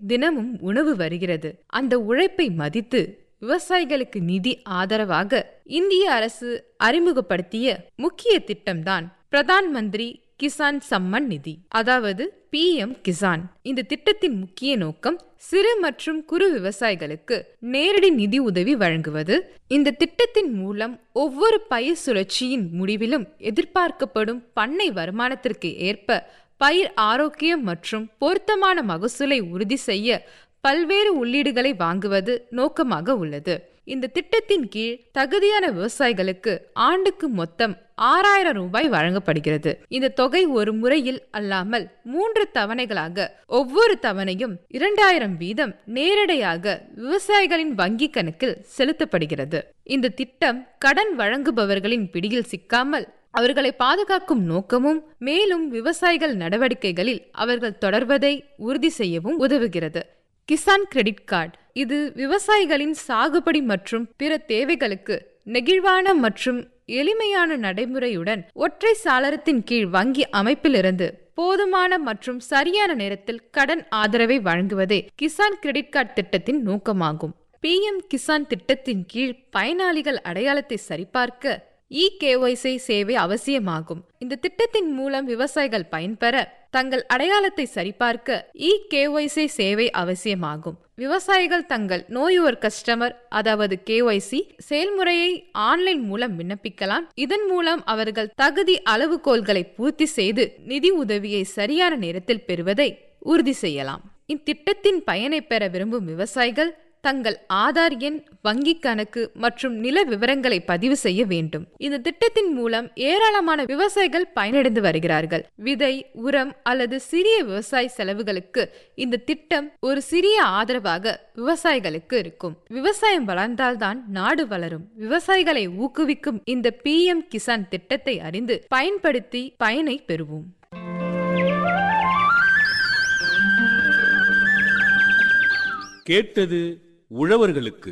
தினமும் உணவு வருகிறது அந்த உழைப்பை மதித்து விவசாயிகளுக்கு நிதி ஆதரவாக இந்திய அரசு அறிமுகப்படுத்திய முக்கிய திட்டம்தான் பிரதான் மந்திரி கிசான் சம்மன் நிதி அதாவது பி எம் கிசான் இந்த திட்டத்தின் முக்கிய நோக்கம் சிறு மற்றும் குறு விவசாயிகளுக்கு நேரடி நிதி உதவி வழங்குவது இந்த திட்டத்தின் மூலம் ஒவ்வொரு பயிர் சுழற்சியின் முடிவிலும் எதிர்பார்க்கப்படும் பண்ணை வருமானத்திற்கு ஏற்ப பயிர் ஆரோக்கியம் மற்றும் பொருத்தமான மகசூலை உறுதி செய்ய பல்வேறு உள்ளீடுகளை வாங்குவது நோக்கமாக உள்ளது இந்த திட்டத்தின் கீழ் தகுதியான விவசாயிகளுக்கு ஆண்டுக்கு மொத்தம் ஆறாயிரம் ரூபாய் வழங்கப்படுகிறது இந்த தொகை ஒரு முறையில் அல்லாமல் மூன்று தவணைகளாக ஒவ்வொரு தவணையும் இரண்டாயிரம் வீதம் நேரடியாக விவசாயிகளின் வங்கி கணக்கில் செலுத்தப்படுகிறது இந்த திட்டம் கடன் வழங்குபவர்களின் பிடியில் சிக்காமல் அவர்களை பாதுகாக்கும் நோக்கமும் மேலும் விவசாயிகள் நடவடிக்கைகளில் அவர்கள் தொடர்வதை உறுதி செய்யவும் உதவுகிறது கிசான் கிரெடிட் கார்டு இது விவசாயிகளின் சாகுபடி மற்றும் பிற தேவைகளுக்கு நெகிழ்வான மற்றும் எளிமையான நடைமுறையுடன் ஒற்றை சாளரத்தின் கீழ் வங்கி அமைப்பிலிருந்து போதுமான மற்றும் சரியான நேரத்தில் கடன் ஆதரவை வழங்குவதே கிசான் கிரெடிட் கார்டு திட்டத்தின் நோக்கமாகும் பிஎம் கிசான் திட்டத்தின் கீழ் பயனாளிகள் அடையாளத்தை சரிபார்க்க இ கேஒய்சி சேவை அவசியமாகும் இந்த திட்டத்தின் மூலம் விவசாயிகள் பயன்பெற தங்கள் அடையாளத்தை சரிபார்க்க இ கேஒய்சி சேவை அவசியமாகும் விவசாயிகள் தங்கள் நோயுவர் கஸ்டமர் அதாவது கேஒய்சி செயல்முறையை ஆன்லைன் மூலம் விண்ணப்பிக்கலாம் இதன் மூலம் அவர்கள் தகுதி அளவுகோல்களை பூர்த்தி செய்து நிதி உதவியை சரியான நேரத்தில் பெறுவதை உறுதி செய்யலாம் இத்திட்டத்தின் பயனை பெற விரும்பும் விவசாயிகள் தங்கள் ஆதார் எண் வங்கிக் கணக்கு மற்றும் நில விவரங்களை பதிவு செய்ய வேண்டும் இந்த திட்டத்தின் மூலம் ஏராளமான விவசாயிகள் பயனடைந்து வருகிறார்கள் விதை உரம் அல்லது சிறிய விவசாய செலவுகளுக்கு இந்த திட்டம் ஒரு சிறிய ஆதரவாக விவசாயிகளுக்கு இருக்கும் விவசாயம் வளர்ந்தால்தான் நாடு வளரும் விவசாயிகளை ஊக்குவிக்கும் இந்த பி எம் கிசான் திட்டத்தை அறிந்து பயன்படுத்தி பயனை பெறுவோம் கேட்டது உழவர்களுக்கு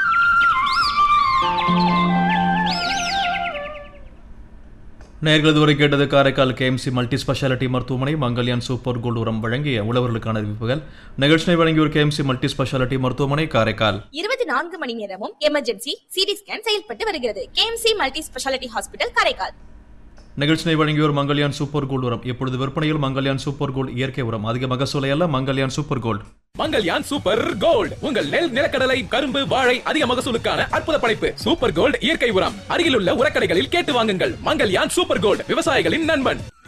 நேர்கள் இதுவரை கேட்டது காரைக்கால் கேஎம்சி மல்டி ஸ்பெஷாலிட்டி மருத்துவமனை மங்கல்யான் சூப்பர் கோல்டு உரம் வழங்கிய உழவர்களுக்கான அறிவிப்புகள் நிகழ்ச்சியை வழங்கியோர் கேஎம்சி மல்டி ஸ்பெஷாலிட்டி மருத்துவமனை காரைக்கால் இருபத்தி நான்கு மணி நேரமும் எமர்ஜென்சி சிடி ஸ்கேன் செயல்பட்டு வருகிறது KMC multi speciality hospital Karaikal நிகழ்ச்சியை வழங்கியோர் மங்கல்யான் சூப்பர் கோல்டு உரம் இப்பொழுது விற்பனையில் மங்கல்யான் சூப்பர் கோல்டு இயற்கை உரம் அதிக மகசூலை அல்ல Mangalyaan super gold Mangalyaan super gold உங்கள் நெல் நிலக்கடலை கரும்பு வாழை அதிக மகசூலுக்கான அற்புத படைப்பு சூப்பர் கோல்ட் இயற்கை உரம் அருகிலுள்ள உரக்கடைகளில் கேட்டு வாங்குங்கள் மங்கல்யான் சூப்பர் கோல்ட் விவசாயிகளின் நண்பன்